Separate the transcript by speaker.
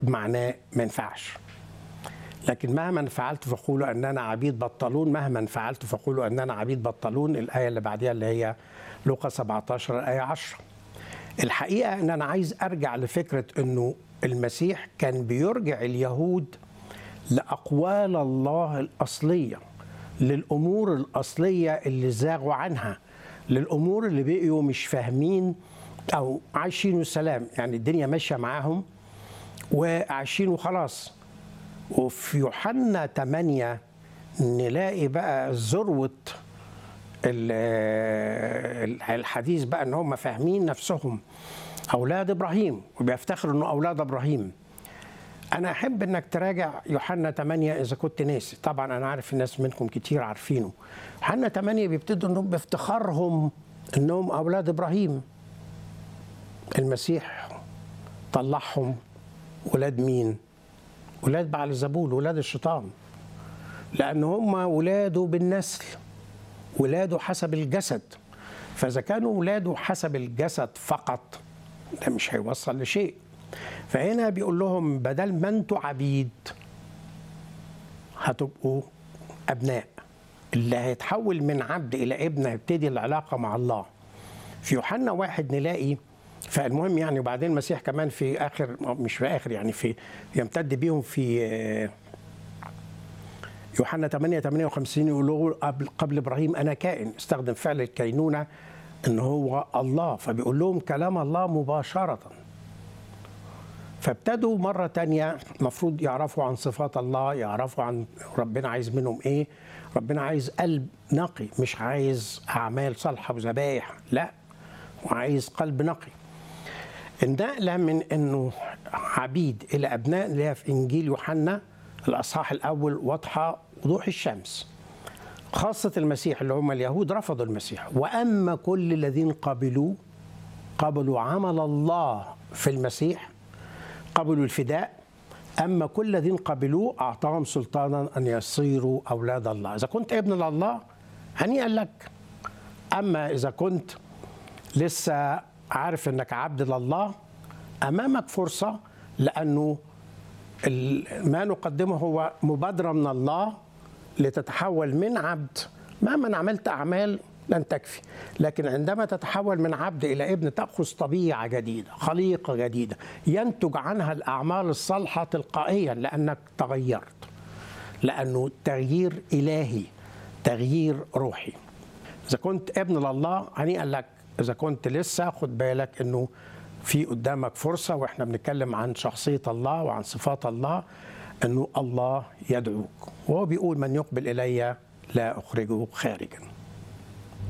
Speaker 1: معناه ما ينفعش لكن مهما فعلت فقولوا اننا عبيد بطلون مهما فعلت فقولوا اننا عبيد بطلون الايه اللي بعديها اللي هي لوقا 17 الايه 10 الحقيقه ان انا عايز ارجع لفكره انه المسيح كان بيرجع اليهود لاقوال الله الاصليه للامور الاصليه اللي زاغوا عنها للامور اللي بقيوا مش فاهمين او عايشين السلام يعني الدنيا ماشيه معاهم وعايشين وخلاص وفي يوحنا 8 نلاقي بقى ذروه الحديث بقى ان هم فاهمين نفسهم اولاد ابراهيم وبيفتخروا انه اولاد ابراهيم انا احب انك تراجع يوحنا 8 اذا كنت ناسي طبعا انا عارف الناس منكم كتير عارفينه يوحنا 8 بيبتدوا انهم بافتخارهم انهم اولاد ابراهيم المسيح طلعهم ولاد مين ولاد بعل زبول ولاد الشيطان لان هم ولاده بالنسل ولاده حسب الجسد فاذا كانوا ولاده حسب الجسد فقط ده مش هيوصل لشيء فهنا بيقول لهم بدل ما انتوا عبيد هتبقوا ابناء اللي هيتحول من عبد الى ابن هيبتدي العلاقه مع الله في يوحنا واحد نلاقي فالمهم يعني وبعدين المسيح كمان في اخر مش في اخر يعني في يمتد بيهم في يوحنا 8 58 يقول له قبل, قبل ابراهيم انا كائن استخدم فعل الكينونه ان هو الله فبيقول لهم كلام الله مباشره فابتدوا مرة تانية المفروض يعرفوا عن صفات الله يعرفوا عن ربنا عايز منهم ايه ربنا عايز قلب نقي مش عايز أعمال صالحة وذبايح لا وعايز قلب نقي النقلة من أنه عبيد إلى أبناء اللي هي في إنجيل يوحنا الأصحاح الأول واضحة وضوح الشمس خاصة المسيح اللي هم اليهود رفضوا المسيح وأما كل الذين قبلوه قبلوا عمل الله في المسيح قبلوا الفداء أما كل الذين قبلوه أعطاهم سلطانا أن يصيروا أولاد الله إذا كنت ابن لله هنيئا لك أما إذا كنت لسه عارف أنك عبد لله أمامك فرصة لأنه ما نقدمه هو مبادرة من الله لتتحول من عبد مهما عملت أعمال لن تكفي لكن عندما تتحول من عبد إلى ابن تأخذ طبيعة جديدة خليقة جديدة ينتج عنها الأعمال الصالحة تلقائيا لأنك تغيرت لأنه تغيير إلهي تغيير روحي إذا كنت ابن لله هنيئا لك إذا كنت لسه خد بالك أنه في قدامك فرصة وإحنا بنتكلم عن شخصية الله وعن صفات الله أنه الله يدعوك وهو بيقول من يقبل إلي لا أخرجه خارجا